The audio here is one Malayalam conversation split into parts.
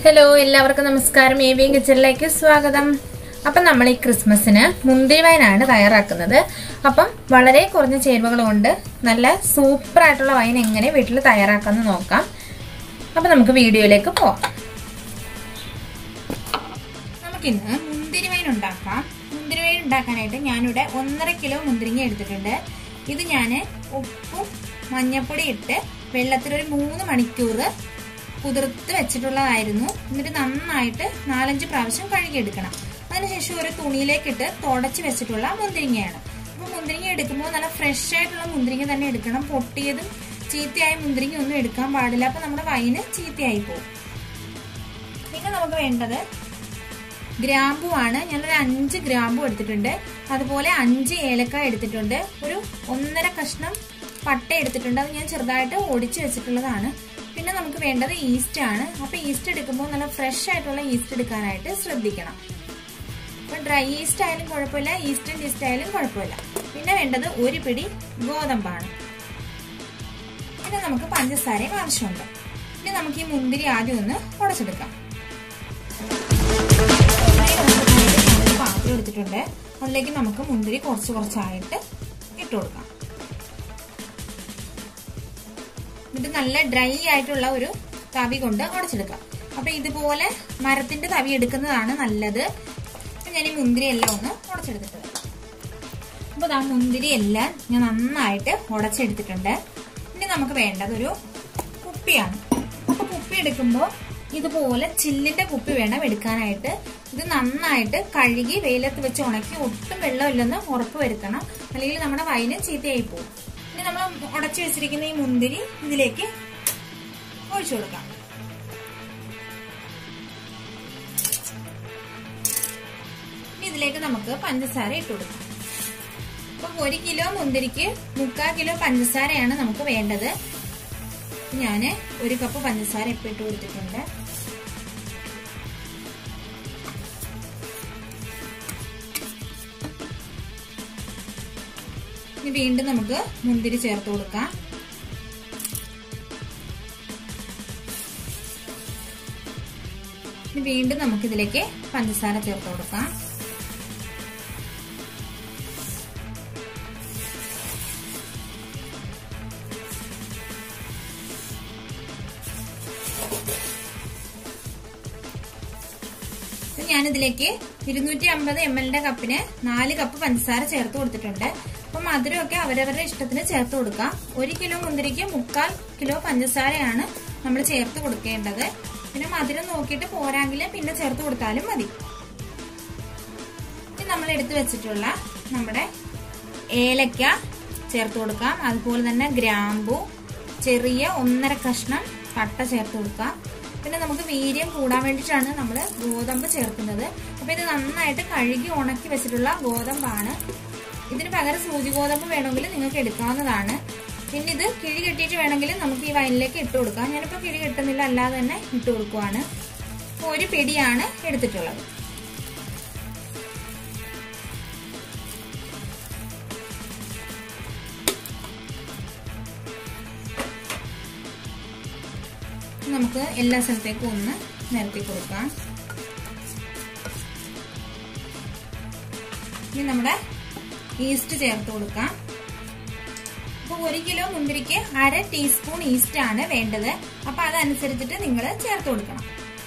ഹലോ എല്ലാവർക്കും നമസ്കാരം എ വി കിച്ചണിലേക്ക് സ്വാഗതം അപ്പം നമ്മൾ ഈ ക്രിസ്മസിന് മുന്തിരി വൈനാണ് തയ്യാറാക്കുന്നത് അപ്പം വളരെ കുറഞ്ഞ ചേരുവകൾ കൊണ്ട് നല്ല സൂപ്പർ ആയിട്ടുള്ള വൈൻ എങ്ങനെ വീട്ടിൽ തയ്യാറാക്കാമെന്ന് നോക്കാം അപ്പം നമുക്ക് വീഡിയോയിലേക്ക് പോവാം നമുക്കിന്ന് മുന്തിരി വൈൻ ഉണ്ടാക്കാം മുന്തിരി വൈൻ ഉണ്ടാക്കാനായിട്ട് ഞാനിവിടെ ഒന്നര കിലോ മുന്തിരിങ്ങ എടുത്തിട്ടുണ്ട് ഇത് ഞാൻ ഉപ്പും മഞ്ഞപ്പൊടി ഇട്ട് വെള്ളത്തിൽ ഒരു മൂന്ന് മണിക്കൂർ കുതിർത്ത് വെച്ചിട്ടുള്ളതായിരുന്നു എന്നിട്ട് നന്നായിട്ട് നാലഞ്ച് പ്രാവശ്യം കഴുകിയെടുക്കണം അതിനുശേഷം ഒരു തുണിയിലേക്കിട്ട് തുടച്ച് വെച്ചിട്ടുള്ള മുന്തിരിങ്ങയാണ് അപ്പോൾ മുന്തിരിങ്ങ എടുക്കുമ്പോൾ നല്ല ഫ്രഷ് ആയിട്ടുള്ള മുന്തിരിങ്ങ തന്നെ എടുക്കണം പൊട്ടിയതും ചീത്തയായ മുന്തിരിങ്ങ ഒന്നും എടുക്കാൻ പാടില്ല അപ്പോൾ നമ്മുടെ വൈന് ചീത്തയായി പോകും പിന്നെ നമുക്ക് വേണ്ടത് ഗ്രാമ്പു ആണ് ഞാനൊരു അഞ്ച് ഗ്രാമ്പു എടുത്തിട്ടുണ്ട് അതുപോലെ അഞ്ച് ഏലക്ക എടുത്തിട്ടുണ്ട് ഒരു ഒന്നര കഷ്ണം പട്ട എടുത്തിട്ടുണ്ട് അത് ഞാൻ ചെറുതായിട്ട് ഒടിച്ചു വെച്ചിട്ടുള്ളതാണ് പിന്നെ നമുക്ക് വേണ്ടത് ഈസ്റ്റ് ആണ് അപ്പൊ ഈസ്റ്റ് എടുക്കുമ്പോൾ നല്ല ഫ്രഷ് ആയിട്ടുള്ള ഈസ്റ്റ് എടുക്കാനായിട്ട് ശ്രദ്ധിക്കണം അപ്പൊ ഡ്രൈ ഈസ്റ്റ് ആയാലും കുഴപ്പമില്ല ഈസ്റ്റേൺ ഈസ്റ്റ് ആയാലും കുഴപ്പമില്ല പിന്നെ വേണ്ടത് ഒരു പിടി ഗോതമ്പാണ് പിന്നെ നമുക്ക് പഞ്ചസാരയും ആവശ്യമുണ്ട് പിന്നെ നമുക്ക് ഈ മുന്തിരി ആദ്യം ഒന്ന് ഉടച്ചെടുക്കാം പാത്രം എടുത്തിട്ടുണ്ട് അതിലേക്ക് നമുക്ക് മുന്തിരി കുറച്ച് കുറച്ചായിട്ട് ഇട്ട് കൊടുക്കാം എന്നിട്ട് നല്ല ഡ്രൈ ആയിട്ടുള്ള ഒരു തവി കൊണ്ട് ഉടച്ചെടുക്കാം അപ്പൊ ഇതുപോലെ മരത്തിന്റെ തവി എടുക്കുന്നതാണ് നല്ലത് ഞാൻ ഈ മുന്തിരി എല്ലാം ഒന്ന് ഉടച്ചെടുത്തിട്ട് അപ്പൊ ആ മുന്തിരി എല്ലാം ഞാൻ നന്നായിട്ട് ഉടച്ചെടുത്തിട്ടുണ്ട് ഇനി നമുക്ക് വേണ്ടത് ഒരു കുപ്പിയാണ് അപ്പൊ കുപ്പി എടുക്കുമ്പോൾ ഇതുപോലെ ചില്ലിന്റെ കുപ്പി വേണം എടുക്കാനായിട്ട് ഇത് നന്നായിട്ട് കഴുകി വെയിലത്ത് വെച്ച് ഉണക്കി ഒട്ടും വെള്ളമില്ലെന്ന് ഉറപ്പ് വരുത്തണം അല്ലെങ്കിൽ നമ്മുടെ വൈന് ചീത്തയായി പോകും ഇനി നമ്മൾ ഉടച്ചു വെച്ചിരിക്കുന്ന ഈ മുന്തിരി ഇതിലേക്ക് ഒഴിച്ചു കൊടുക്കാം ഇനി ഇതിലേക്ക് നമുക്ക് പഞ്ചസാര ഇട്ട് കൊടുക്കാം അപ്പം ഒരു കിലോ മുന്തിരിക്ക് മുക്കാൽ കിലോ പഞ്ചസാരയാണ് നമുക്ക് വേണ്ടത് ഞാൻ ഒരു കപ്പ് പഞ്ചസാര ഇപ്പം ഇട്ട് കൊടുത്തിട്ടുണ്ട് ഇനി വീണ്ടും നമുക്ക് മുന്തിരി ചേർത്ത് കൊടുക്കാം ഇനി വീണ്ടും നമുക്ക് ഇതിലേക്ക് പഞ്ചസാര ചേർത്ത് കൊടുക്കാം ഞാനിതിലേക്ക് ഇരുന്നൂറ്റി അമ്പത് എം എല്ലിന്റെ കപ്പിന് നാല് കപ്പ് പഞ്ചസാര ചേർത്ത് കൊടുത്തിട്ടുണ്ട് അപ്പൊ മധുരമൊക്കെ അവരവരുടെ ഇഷ്ടത്തിന് ചേർത്ത് കൊടുക്കാം ഒരു കിലോ മുന്തിരിക്ക് മുക്കാൽ കിലോ പഞ്ചസാരയാണ് നമ്മൾ ചേർത്ത് കൊടുക്കേണ്ടത് പിന്നെ മധുരം നോക്കിയിട്ട് പോരാങ്കിൽ പിന്നെ ചേർത്ത് കൊടുത്താലും മതി ഇനി നമ്മൾ എടുത്തു വെച്ചിട്ടുള്ള നമ്മുടെ ഏലക്ക ചേർത്ത് കൊടുക്കാം അതുപോലെ തന്നെ ഗ്രാമ്പു ചെറിയ ഒന്നര കഷ്ണം പട്ട ചേർത്ത് കൊടുക്കാം പിന്നെ നമുക്ക് വീര്യം കൂടാൻ വേണ്ടിയിട്ടാണ് നമ്മൾ ഗോതമ്പ് ചേർക്കുന്നത് അപ്പൊ ഇത് നന്നായിട്ട് കഴുകി ഉണക്കി വെച്ചിട്ടുള്ള ഗോതമ്പാണ് ഇതിന് പകരം സൂചി ഗോതമ്പ് വേണമെങ്കിൽ നിങ്ങൾക്ക് എടുക്കാവുന്നതാണ് പിന്നെ ഇത് കിഴി കെട്ടിയിട്ട് വേണമെങ്കിൽ നമുക്ക് ഈ വയലിലേക്ക് ഇട്ട് കൊടുക്കാം ഞാനിപ്പോൾ കിഴി കെട്ടുന്നില്ല അല്ലാതെ തന്നെ ഇട്ട് കൊടുക്കുവാണ് ഒരു പിടിയാണ് എടുത്തിട്ടുള്ളത് നമുക്ക് എല്ലാ സ്ഥലത്തേക്കും ഒന്ന് നിരത്തി കൊടുക്കാം ഇനി നമ്മുടെ ഈസ്റ്റ് ചേർത്ത് കൊടുക്കാം അപ്പോൾ ഒരു കിലോ മുന്തിരിക്ക് അര ടീസ്പൂൺ ഈസ്റ്റ് ആണ് വേണ്ടത് അപ്പൊ അതനുസരിച്ചിട്ട് നിങ്ങൾ ചേർത്ത് കൊടുക്കണം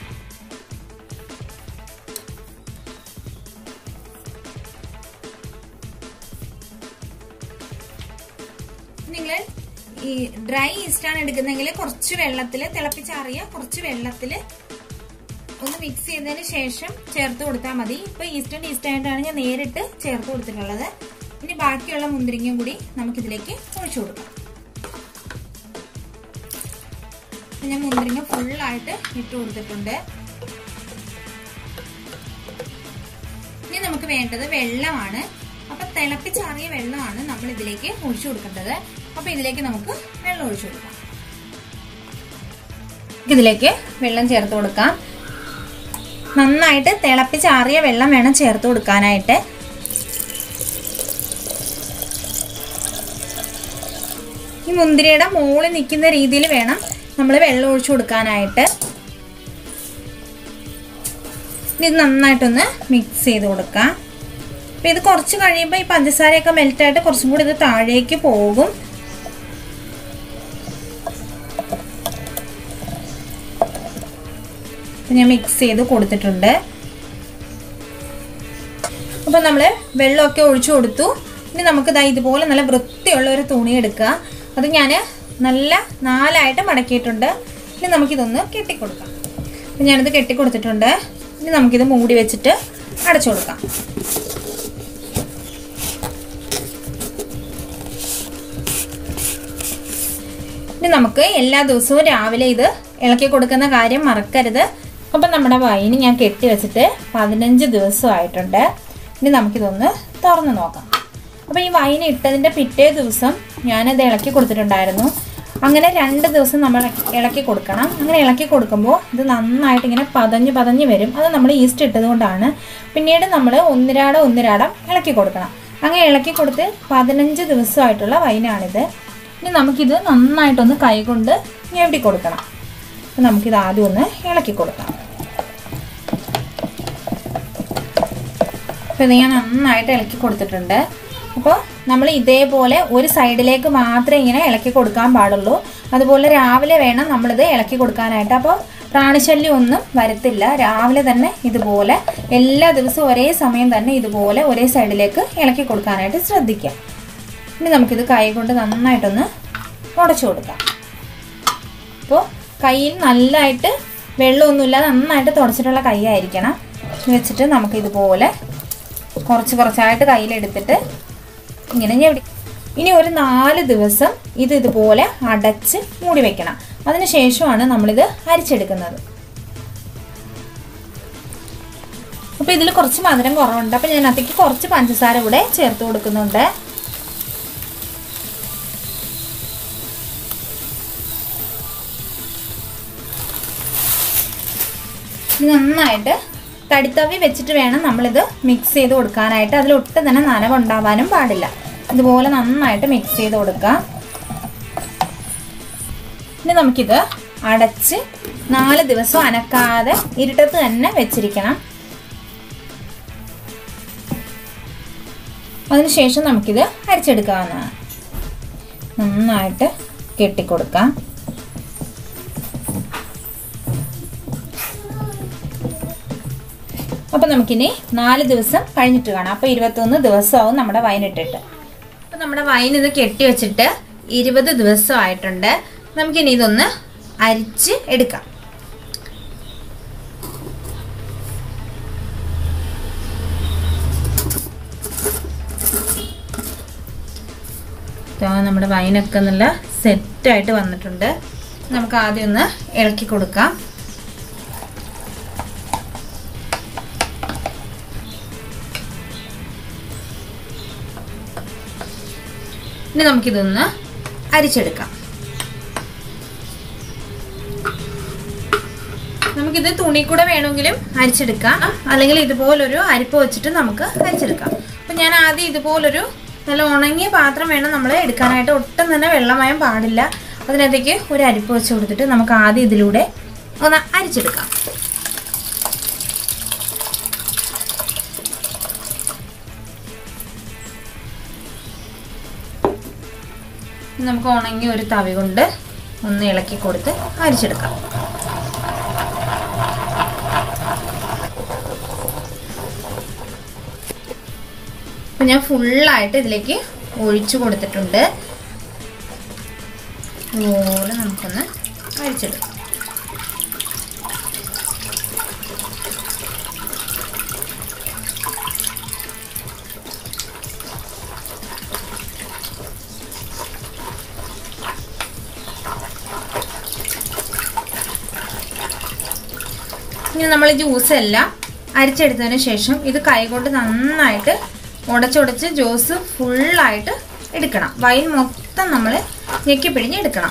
നിങ്ങൾ ഈ ഡ്രൈ ഈസ്റ്റ് ആണ് എടുക്കുന്നെങ്കിൽ കുറച്ച് വെള്ളത്തിൽ തിളപ്പിച്ചാറിയ കുറച്ച് വെള്ളത്തിൽ ഒന്ന് മിക്സ് ചെയ്തതിന് ശേഷം ചേർത്ത് കൊടുത്താൽ മതി ഇപ്പൊ ഈസ്റ്റേൺ ഈസ്റ്റ് ആയിട്ടാണ് ഞാൻ നേരിട്ട് ചേർത്ത് കൊടുത്തിട്ടുള്ളത് ഇനി ബാക്കിയുള്ള മുന്തിരിങ്ങയും കൂടി നമുക്കിതിലേക്ക് ഒഴിച്ചു കൊടുക്കാം ഞാൻ മുന്തിരിങ്ങ ഫുള്ളായിട്ട് ഇട്ട് കൊടുത്തിട്ടുണ്ട് ഇനി നമുക്ക് വേണ്ടത് വെള്ളമാണ് അപ്പൊ തിളപ്പിച്ചാറിയ വെള്ളമാണ് നമ്മൾ ഇതിലേക്ക് ഒഴിച്ചു കൊടുക്കേണ്ടത് അപ്പൊ ഇതിലേക്ക് നമുക്ക് വെള്ളം ഒഴിച്ചു കൊടുക്കാം ഇതിലേക്ക് വെള്ളം ചേർത്ത് കൊടുക്കാം നന്നായിട്ട് തിളപ്പിച്ചാറിയ വെള്ളം വേണം ചേർത്ത് കൊടുക്കാനായിട്ട് ഈ മുന്തിരിയുടെ മുകളിൽ നിൽക്കുന്ന രീതിയിൽ വേണം നമ്മൾ വെള്ളം ഒഴിച്ചു കൊടുക്കാനായിട്ട് ഇനി ഇത് നന്നായിട്ടൊന്ന് മിക്സ് ചെയ്ത് കൊടുക്കാം അപ്പം ഇത് കുറച്ച് കഴിയുമ്പോൾ ഈ പഞ്ചസാരയൊക്കെ മെൽറ്റായിട്ട് കുറച്ചും കൂടി ഇത് താഴേക്ക് പോകും ഞാൻ മിക്സ് ചെയ്ത് കൊടുത്തിട്ടുണ്ട് അപ്പോൾ നമ്മൾ വെള്ളമൊക്കെ ഒഴിച്ചു കൊടുത്തു ഇനി നമുക്ക് ഇതാ ഇതുപോലെ നല്ല വൃത്തിയുള്ള ഒരു തുണി എടുക്കുക അത് ഞാൻ നല്ല നാലായിട്ട് മടക്കിയിട്ടുണ്ട് ഇനി നമുക്കിതൊന്ന് കെട്ടിക്കൊടുക്കാം അപ്പം ഞാനിത് കെട്ടിക്കൊടുത്തിട്ടുണ്ട് ഇനി നമുക്കിത് മൂടി വെച്ചിട്ട് അടച്ചു കൊടുക്കാം ഇനി നമുക്ക് എല്ലാ ദിവസവും രാവിലെ ഇത് ഇളക്കി കൊടുക്കുന്ന കാര്യം മറക്കരുത് അപ്പം നമ്മുടെ വൈന് ഞാൻ കെട്ടി വെച്ചിട്ട് പതിനഞ്ച് ദിവസമായിട്ടുണ്ട് ഇനി നമുക്കിതൊന്ന് തുറന്ന് നോക്കാം അപ്പോൾ ഈ വൈൻ ഇട്ടതിൻ്റെ പിറ്റേ ദിവസം ഞാനത് ഇളക്കി കൊടുത്തിട്ടുണ്ടായിരുന്നു അങ്ങനെ രണ്ട് ദിവസം നമ്മൾ ഇളക്കി കൊടുക്കണം അങ്ങനെ ഇളക്കി കൊടുക്കുമ്പോൾ ഇത് നന്നായിട്ട് ഇങ്ങനെ പതഞ്ഞ് പതഞ്ഞ് വരും അത് നമ്മൾ ഈസ്റ്റ് ഇട്ടത് കൊണ്ടാണ് പിന്നീട് നമ്മൾ ഒന്നിരാടം ഒന്നിരാടം ഇളക്കി കൊടുക്കണം അങ്ങനെ ഇളക്കി കൊടുത്ത് പതിനഞ്ച് ദിവസമായിട്ടുള്ള വൈനാണിത് ഇനി നമുക്കിത് നന്നായിട്ടൊന്ന് കൈകൊണ്ട് ഞെവിടി കൊടുക്കണം അപ്പം നമുക്കിത് ആദ്യം ഒന്ന് ഇളക്കി കൊടുക്കാം അപ്പോൾ ഇത് ഞാൻ നന്നായിട്ട് ഇളക്കി കൊടുത്തിട്ടുണ്ട് അപ്പോൾ നമ്മൾ ഇതേപോലെ ഒരു സൈഡിലേക്ക് മാത്രമേ ഇങ്ങനെ ഇളക്കി കൊടുക്കാൻ പാടുള്ളൂ അതുപോലെ രാവിലെ വേണം നമ്മളിത് ഇളക്കി കൊടുക്കാനായിട്ട് അപ്പോൾ പ്രാണിശല്യം ഒന്നും വരത്തില്ല രാവിലെ തന്നെ ഇതുപോലെ എല്ലാ ദിവസവും ഒരേ സമയം തന്നെ ഇതുപോലെ ഒരേ സൈഡിലേക്ക് ഇളക്കി കൊടുക്കാനായിട്ട് ശ്രദ്ധിക്കാം ഇനി നമുക്കിത് കൈ കൊണ്ട് നന്നായിട്ടൊന്ന് ഉടച്ചു കൊടുക്കാം അപ്പോൾ കയ്യിൽ നല്ലതായിട്ട് വെള്ളമൊന്നുമില്ലാതെ നന്നായിട്ട് തുടച്ചിട്ടുള്ള കൈ ആയിരിക്കണം വെച്ചിട്ട് നമുക്കിതുപോലെ കുറച്ച് കുറച്ചായിട്ട് കയ്യിലെടുത്തിട്ട് ഇങ്ങനെ ഞെടി ഇനി ഒരു നാല് ദിവസം ഇത് ഇതുപോലെ അടച്ച് മൂടി വെക്കണം അതിന് ശേഷമാണ് നമ്മളിത് അരിച്ചെടുക്കുന്നത് അപ്പോൾ ഇതിൽ കുറച്ച് മധുരം കുറവുണ്ട് അപ്പോൾ ഞാൻ അതിലേക്ക് കുറച്ച് പഞ്ചസാര കൂടെ ചേർത്ത് കൊടുക്കുന്നുണ്ട് നന്നായിട്ട് തടിത്തവി വെച്ചിട്ട് വേണം നമ്മളിത് മിക്സ് ചെയ്ത് കൊടുക്കാനായിട്ട് അതിലൊട്ടും തന്നെ നനവുണ്ടാവാനും പാടില്ല ഇതുപോലെ നന്നായിട്ട് മിക്സ് ചെയ്ത് കൊടുക്കാം ഇനി നമുക്കിത് അടച്ച് നാല് ദിവസം അനക്കാതെ ഇരുട്ടത്ത് തന്നെ വെച്ചിരിക്കണം അതിനുശേഷം നമുക്കിത് അരിച്ചെടുക്കാവുന്നതാണ് നന്നായിട്ട് കെട്ടിക്കൊടുക്കാം അപ്പം നമുക്കിനി നാല് ദിവസം കഴിഞ്ഞിട്ട് കാണാം അപ്പോൾ ഇരുപത്തൊന്ന് ദിവസമാവും നമ്മുടെ വൈൻ ഇട്ടിട്ട് അപ്പം നമ്മുടെ വൈൻ ഇത് കെട്ടി വെച്ചിട്ട് ഇരുപത് ദിവസമായിട്ടുണ്ട് നമുക്കിനി ഇതൊന്ന് അരിച്ച് എടുക്കാം നമ്മുടെ വൈനൊക്കെ നല്ല സെറ്റായിട്ട് വന്നിട്ടുണ്ട് നമുക്ക് ആദ്യം ഒന്ന് ഇളക്കി കൊടുക്കാം ഇനി നമുക്കിതൊന്ന് അരിച്ചെടുക്കാം നമുക്കിത് തുണി കൂടെ വേണമെങ്കിലും അരിച്ചെടുക്കാം അല്ലെങ്കിൽ ഇതുപോലൊരു അരിപ്പ് വെച്ചിട്ട് നമുക്ക് അരിച്ചെടുക്കാം അപ്പം ഞാൻ ആദ്യം ഇതുപോലൊരു നല്ല ഉണങ്ങിയ പാത്രം വേണം നമ്മൾ എടുക്കാനായിട്ട് ഒട്ടും തന്നെ വെള്ളമയം പാടില്ല അതിനകത്തേക്ക് ഒരു അരിപ്പ് വെച്ച് കൊടുത്തിട്ട് നമുക്ക് ആദ്യം ഇതിലൂടെ ഒന്ന് അരിച്ചെടുക്കാം നമുക്ക് ഉണങ്ങി ഒരു തവി കൊണ്ട് ഒന്ന് ഇളക്കി കൊടുത്ത് അരിച്ചെടുക്കാം അപ്പം ഞാൻ ഫുള്ളായിട്ട് ഇതിലേക്ക് ഒഴിച്ചു കൊടുത്തിട്ടുണ്ട് അതുപോലെ നമുക്കൊന്ന് അരിച്ചെടുക്കാം ഇനി നമ്മൾ ജ്യൂസ് എല്ലാം അരിച്ചെടുത്തതിന് ശേഷം ഇത് കൈകൊണ്ട് നന്നായിട്ട് ഉടച്ചുടച്ച് ജ്യൂസ് ഫുള്ളായിട്ട് എടുക്കണം വൈൻ മൊത്തം നമ്മൾ ഞെക്കി പിഴിഞ്ഞ് എടുക്കണം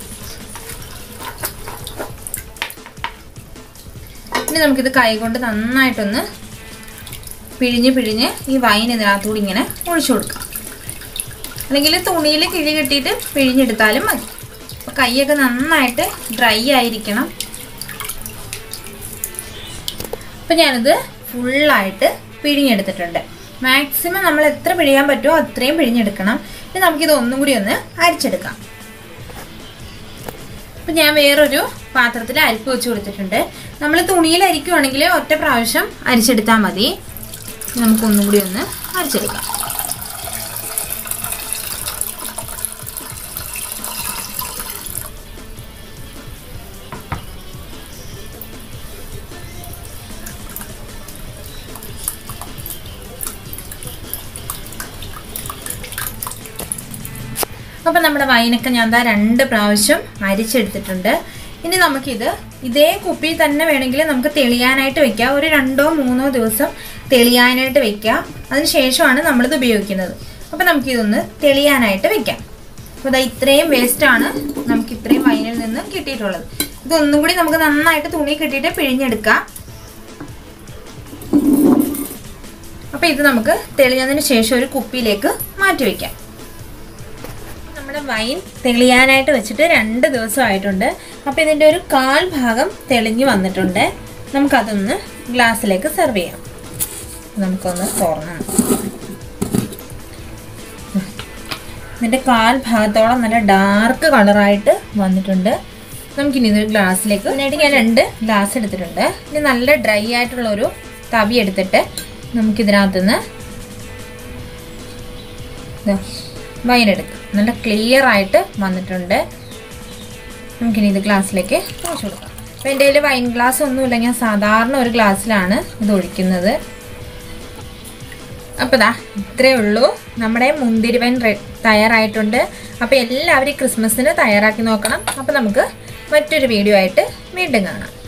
ഇനി നമുക്കിത് കൈകൊണ്ട് നന്നായിട്ടൊന്ന് പിഴിഞ്ഞ് പിഴിഞ്ഞ് ഈ വൈൻ ഇതിനകത്തൂടി ഇങ്ങനെ ഒഴിച്ചു കൊടുക്കാം അല്ലെങ്കിൽ തുണിയിൽ കിഴി കെട്ടിയിട്ട് പിഴിഞ്ഞെടുത്താലും മതി അപ്പോൾ കൈയൊക്കെ നന്നായിട്ട് ഡ്രൈ ആയിരിക്കണം അപ്പം ഞാനിത് ഫുള്ളായിട്ട് പിഴിഞ്ഞെടുത്തിട്ടുണ്ട് മാക്സിമം നമ്മൾ എത്ര പിഴിയാൻ പറ്റുമോ അത്രയും പിഴിഞ്ഞെടുക്കണം ഇനി നമുക്കിത് ഒന്നും കൂടി ഒന്ന് അരിച്ചെടുക്കാം അപ്പം ഞാൻ വേറൊരു പാത്രത്തിൽ അരിപ്പ് വെച്ച് കൊടുത്തിട്ടുണ്ട് നമ്മൾ തുണിയിൽ അരിക്കുവാണെങ്കിൽ ഒറ്റ പ്രാവശ്യം അരിച്ചെടുത്താൽ മതി നമുക്ക് ഒന്നും കൂടി ഒന്ന് അരിച്ചെടുക്കാം അപ്പം നമ്മുടെ വൈനൊക്കെ ഞാൻ ദാ രണ്ട് പ്രാവശ്യം അരിച്ചെടുത്തിട്ടുണ്ട് ഇനി നമുക്കിത് ഇതേ കുപ്പിയിൽ തന്നെ വേണമെങ്കിൽ നമുക്ക് തെളിയാനായിട്ട് വെക്കാം ഒരു രണ്ടോ മൂന്നോ ദിവസം തെളിയാനായിട്ട് വെക്കാം അതിന് ശേഷമാണ് നമ്മളിത് ഉപയോഗിക്കുന്നത് അപ്പം നമുക്കിതൊന്ന് തെളിയാനായിട്ട് വെക്കാം അപ്പോൾ ഇതാ ഇത്രയും വേസ്റ്റാണ് നമുക്ക് ഇത്രയും വൈനിൽ നിന്ന് കിട്ടിയിട്ടുള്ളത് ഇതൊന്നും കൂടി നമുക്ക് നന്നായിട്ട് തുണി കിട്ടിയിട്ട് പിഴിഞ്ഞെടുക്കാം അപ്പോൾ ഇത് നമുക്ക് തെളിഞ്ഞതിന് ശേഷം ഒരു കുപ്പിയിലേക്ക് മാറ്റി വയ്ക്കാം നമ്മുടെ വൈൻ തെളിയാനായിട്ട് വെച്ചിട്ട് രണ്ട് ദിവസമായിട്ടുണ്ട് അപ്പോൾ ഇതിൻ്റെ ഒരു കാൽ ഭാഗം തെളിഞ്ഞു വന്നിട്ടുണ്ട് നമുക്കതൊന്ന് ഗ്ലാസ്സിലേക്ക് സെർവ് ചെയ്യാം നമുക്കൊന്ന് തുറന്ന് ഇതിൻ്റെ കാൽ ഭാഗത്തോളം നല്ല ഡാർക്ക് കളറായിട്ട് വന്നിട്ടുണ്ട് നമുക്കിനി ഇതൊരു ഗ്ലാസ്സിലേക്ക് ഇതിനായിട്ട് ഞാൻ രണ്ട് ഗ്ലാസ് എടുത്തിട്ടുണ്ട് ഇനി നല്ല ഡ്രൈ ആയിട്ടുള്ള ഒരു തവി എടുത്തിട്ട് നമുക്കിതിനകത്തുനിന്ന് വൈൻ എടുക്കാം നല്ല ക്ലിയർ ആയിട്ട് വന്നിട്ടുണ്ട് നമുക്കിനി ഇത് ഗ്ലാസ്സിലേക്ക് ഒഴിച്ചു കൊടുക്കാം അപ്പോൾ എൻ്റെ കയ്യിൽ വൈൻ ഗ്ലാസ് ഒന്നുമില്ല ഞാൻ സാധാരണ ഒരു ഗ്ലാസ്സിലാണ് ഇത് ഒഴിക്കുന്നത് അപ്പോൾ ദാ ഇത്രയേ ഉള്ളൂ നമ്മുടെ മുന്തിരി വൈൻ തയ്യാറായിട്ടുണ്ട് അപ്പോൾ എല്ലാവരും ക്രിസ്മസിന് തയ്യാറാക്കി നോക്കണം അപ്പോൾ നമുക്ക് മറ്റൊരു വീഡിയോ ആയിട്ട് വീണ്ടും കാണാം